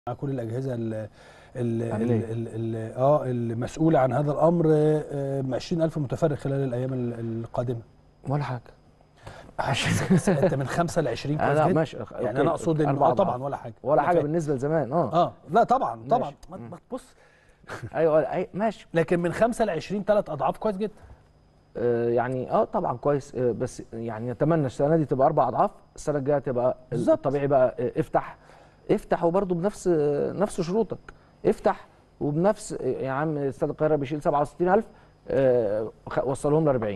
كل الاجهزه ال ال ال أمنية. ال ال اه المسؤوله عن هذا الامر آه، 20000 متفرغ خلال الايام ال- القادمه ولا حاجه انت من 5 ل 20 كويس لا جدا ماشي يعني انا اقصد ان أربعة آه أضعاف. طبعا ولا حاجه ولا أنا حاجه فاهم. بالنسبه لزمان اه اه لا طبعا طبعا ماشي. ما- ما تبص ايوه أي ماشي لكن من 5 ل 20 ثلاث اضعاف كويس جدا آه يعني اه طبعا كويس آه بس يعني نتمنى السنه دي تبقى اربع اضعاف السنه الجايه تبقى بالظبط. الطبيعي بقى آه افتح افتح وبرده بنفس آه نفس شروطك افتح وبنفس آه، يا عم استاد القاهره بيشيل 67000 آه خ- وصلهم ل 40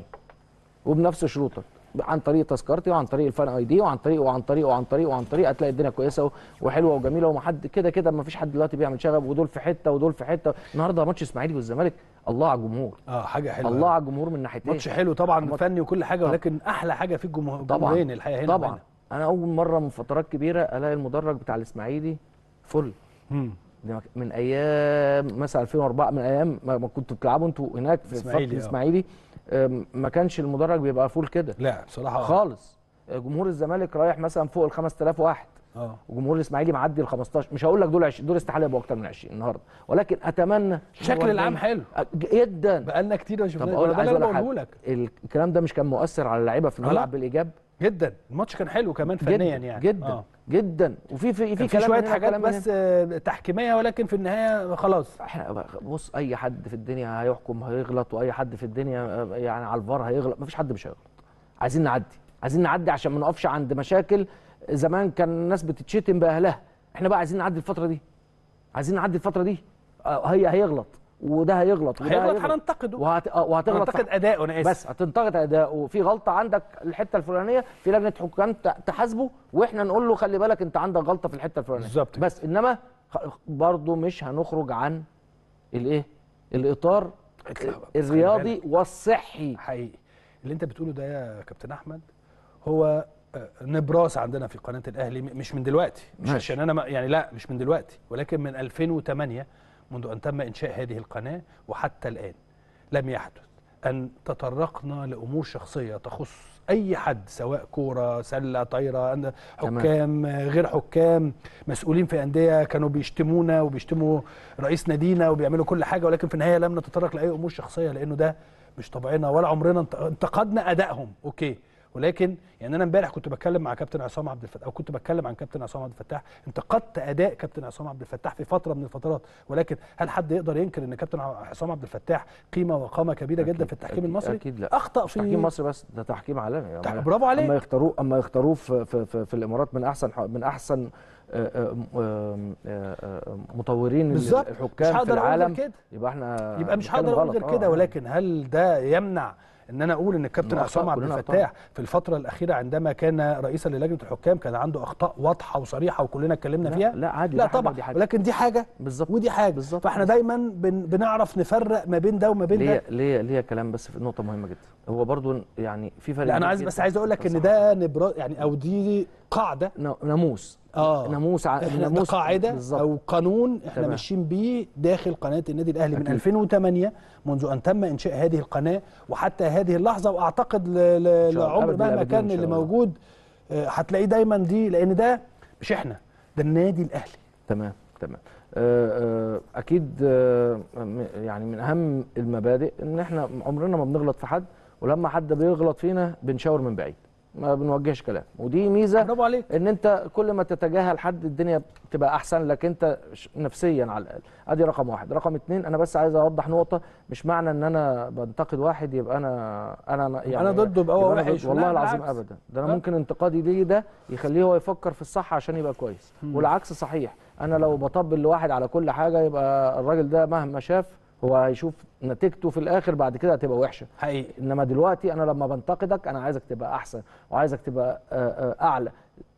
وبنفس شروطك عن طريق تذكرتي وعن طريق الفان اي دي وعن طريق وعن طريق وعن طريق وعن طريق هتلاقي الدنيا كويسه و- وحلوه وجميله وما حد كده كده ما فيش حد دلوقتي بيعمل شغب ودول في حته ودول في حته النهارده ماتش اسماعيلي والزمالك الله على الجمهور اه حاجه حلوه الله على الجمهور من ناحيتين ماتش حلو طبعا ماتش- فني وكل حاجه طب- ولكن احلى حاجه في الجمهور طبعا الجمهورين الحقيقه هنا طبعا وهنا. انا اول مره من فترات كبيره الاقي المدرج بتاع الاسماعيلي فل مم. ده مك- من ايام مثلا 2004 من ايام ما ما كنتوا بتلعبوا انتوا هناك في إسماعيلي، فتره آه. الاسماعيلي أم، ما كانش المدرج بيبقى فول كده لا بصراحه آه. خالص جمهور الزمالك رايح مثلا فوق ال 5000 واحد اه وجمهور الاسماعيلي معدي ال 15 مش هقول لك دول 20 دول استحاله يبقوا اكتر من 20 النهارده ولكن اتمنى الشكل العام حلو جدا بقالنا كتير ما طب شفناش اقول ده عايز اللي انا اقول لك بقوله حاجة. لك الكلام ده مش كان مؤثر على اللعيبه في لا. الملعب بالايجاب جدا الماتش كان حلو كمان فنيا جدا يعني جدا آه. جدا وفي في في كان في كلام شويه من هنا حاجات وكلام من بس آه، تحكيميه ولكن في النهايه خلاص احنا بص اي حد في الدنيا هيحكم هيغلط واي حد في الدنيا آه، يعني على الفار هيغلط مفيش حد مش هيغلط عايزين نعدي عايزين نعدي عشان ما نقفش عند مشاكل زمان كان الناس بتتشتم باهلها احنا بقى عايزين نعدي الفتره دي عايزين نعدي الفتره دي آه، هي هيغلط وده هيغلط وده هيغلط هننتقده وهت... آه، وهتغلط هننتقد اداؤه انا اسف بس هتنتقد اداؤه في غلطه عندك الحته الفلانيه في لجنه حكام ت- تحاسبه واحنا نقول له خلي بالك انت عندك غلطه في الحته الفلانيه بالظبط كده. بس انما خ- برضه مش هنخرج عن الايه الاطار اطلع بقى، بس خلي الرياضي والصحي حقيقي اللي انت بتقوله ده يا كابتن احمد هو آه، نبراس عندنا في قناه الاهلي م- مش من دلوقتي مش ماشي. عشان انا ما- يعني لا مش من دلوقتي ولكن من 2008 منذ ان تم انشاء هذه القناه وحتى الان لم يحدث ان تطرقنا لامور شخصيه تخص اي حد سواء كوره سله طايره أن- حكام آه، غير حكام مسؤولين في انديه كانوا بيشتمونا وبيشتموا رئيس نادينا وبيعملوا كل حاجه ولكن في النهايه لم نتطرق لاي امور شخصيه لانه ده مش طبيعنا ولا عمرنا انت- انتقدنا ادائهم اوكي ولكن يعني انا امبارح كنت بتكلم مع كابتن عصام عبد الفتاح او كنت بتكلم عن كابتن عصام عبد الفتاح انتقدت اداء كابتن عصام عبد الفتاح في فتره من الفترات ولكن هل حد يقدر ينكر ان كابتن عصام عبد الفتاح قيمه وقامه كبيره جدا أكيد- في التحكيم أكيد- المصري اكيد لا اخطا مش في تحكيم مصر بس ده تحكيم عالمي تح- أما- برافو عليك. اما يختاروه اما يختاروه في, في, في, في الامارات من احسن ح- من احسن آه، آه، آه، آه، آه، مطورين بالظبط. مش الحكام في هقدر أقول غير العالم كده. يبقى احنا يبقى مش بنتكلم هقدر اقول غلط. غير آه، كده آه. ولكن هل ده يمنع ان انا اقول ان الكابتن إنه عصام أخطاء، عبد كلنا الفتاح في الفتره الاخيره عندما كان رئيسا للجنه الحكام كان عنده اخطاء واضحه وصريحه وكلنا اتكلمنا لا، فيها لا عادي لا ده حاجة طبعا ودي حاجة. ولكن دي حاجه بالظبط ودي حاجه بالظبط. فاحنا دايما بن بنعرف نفرق ما بين ده وما بين ليه ده ليه ليه كلام بس في نقطه مهمه جدا هو برضو يعني في فرق لا انا كبير عايز جداً. بس عايز اقول لك ان صح. ده نبرا يعني او دي قاعده ن- ناموس اه ناموس ع- احنا ده ناموس قاعده بالظبط. او قانون احنا تمام. ماشيين بيه داخل قناه النادي الاهلي من أكيد. 2008 منذ ان تم انشاء هذه القناه وحتى هذه اللحظه واعتقد ل- ل- شاء الله. لعمر أبد مهما الآبدين كان إن شاء اللي الله. موجود آه، هتلاقيه دايما دي لان ده مش احنا ده النادي الاهلي تمام تمام آه، آه، اكيد آه، م- يعني من اهم المبادئ ان احنا عمرنا ما بنغلط في حد ولما حد بيغلط فينا بنشاور من بعيد ما بنوجهش كلام ودي ميزه برافو عليك ان انت كل ما تتجاهل حد الدنيا بتبقى احسن لك انت ش- نفسيا على الاقل ادي رقم واحد رقم اتنين انا بس عايز اوضح نقطه مش معنى ان انا بنتقد واحد يبقى انا انا يعني أنا ضده يبقى هو أنا وحش. ضد- والله لا، العظيم بالعكس. ابدا ده انا لا. ممكن انتقادي ليه ده يخليه هو يفكر في الصح عشان يبقى كويس والعكس صحيح انا لو بطبل لواحد على كل حاجه يبقى الراجل ده مهما شاف هو هيشوف نتيجته في الاخر بعد كده هتبقى وحشه حقيقي انما دلوقتي انا لما بنتقدك انا عايزك تبقى احسن وعايزك تبقى آه، آه، اعلى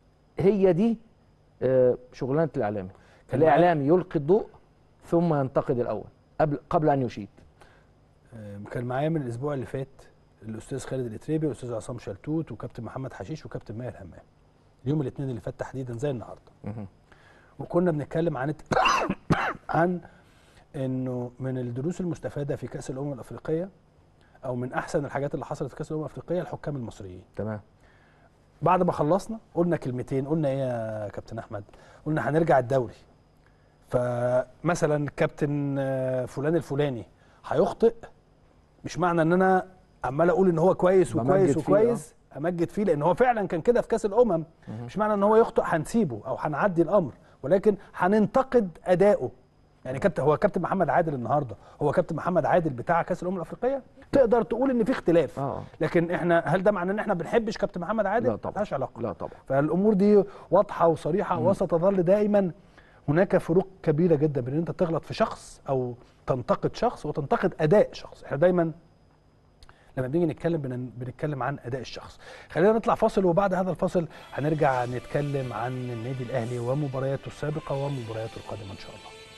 هي دي آه، شغلانه الاعلامي كان الاعلامي يلقي الضوء ثم ينتقد الاول قبل قبل ان يشيد آه، كان معايا من الاسبوع اللي فات الاستاذ خالد الاتريبي والاستاذ عصام شلتوت وكابتن محمد حشيش وكابتن ماهر همام اليوم الاثنين اللي فات تحديدا زي النهارده مهم. وكنا بنتكلم عن عن انه من الدروس المستفاده في كاس الامم الافريقيه او من احسن الحاجات اللي حصلت في كاس الامم الافريقيه الحكام المصريين تمام بعد ما خلصنا قلنا كلمتين قلنا ايه يا كابتن احمد قلنا هنرجع الدوري فمثلا كابتن آه، فلان الفلاني هيخطئ مش معنى ان انا عمال اقول ان هو كويس بمجد وكويس فيه، وكويس امجد فيه لان هو فعلا كان كده في كاس الامم مش معنى ان هو يخطئ هنسيبه او هنعدي الامر ولكن هننتقد اداؤه يعني كابتن هو كابتن محمد عادل النهارده هو كابتن محمد عادل بتاع كاس الامم الافريقيه تقدر تقول ان في اختلاف اه لكن احنا هل ده معناه ان احنا بنحبش كابتن محمد عادل لا طبعا. ملهاش علاقه لا طبعا فالامور دي واضحه وصريحه وستظل دائما هناك فروق كبيره جدا بين ان انت تغلط في شخص او تنتقد شخص وتنتقد اداء شخص احنا دايما لما بنيجي نتكلم بن- بنتكلم عن اداء الشخص خلينا نطلع فاصل وبعد هذا الفاصل هنرجع نتكلم عن النادي الاهلي ومبارياته السابقه ومبارياته القادمه ان شاء الله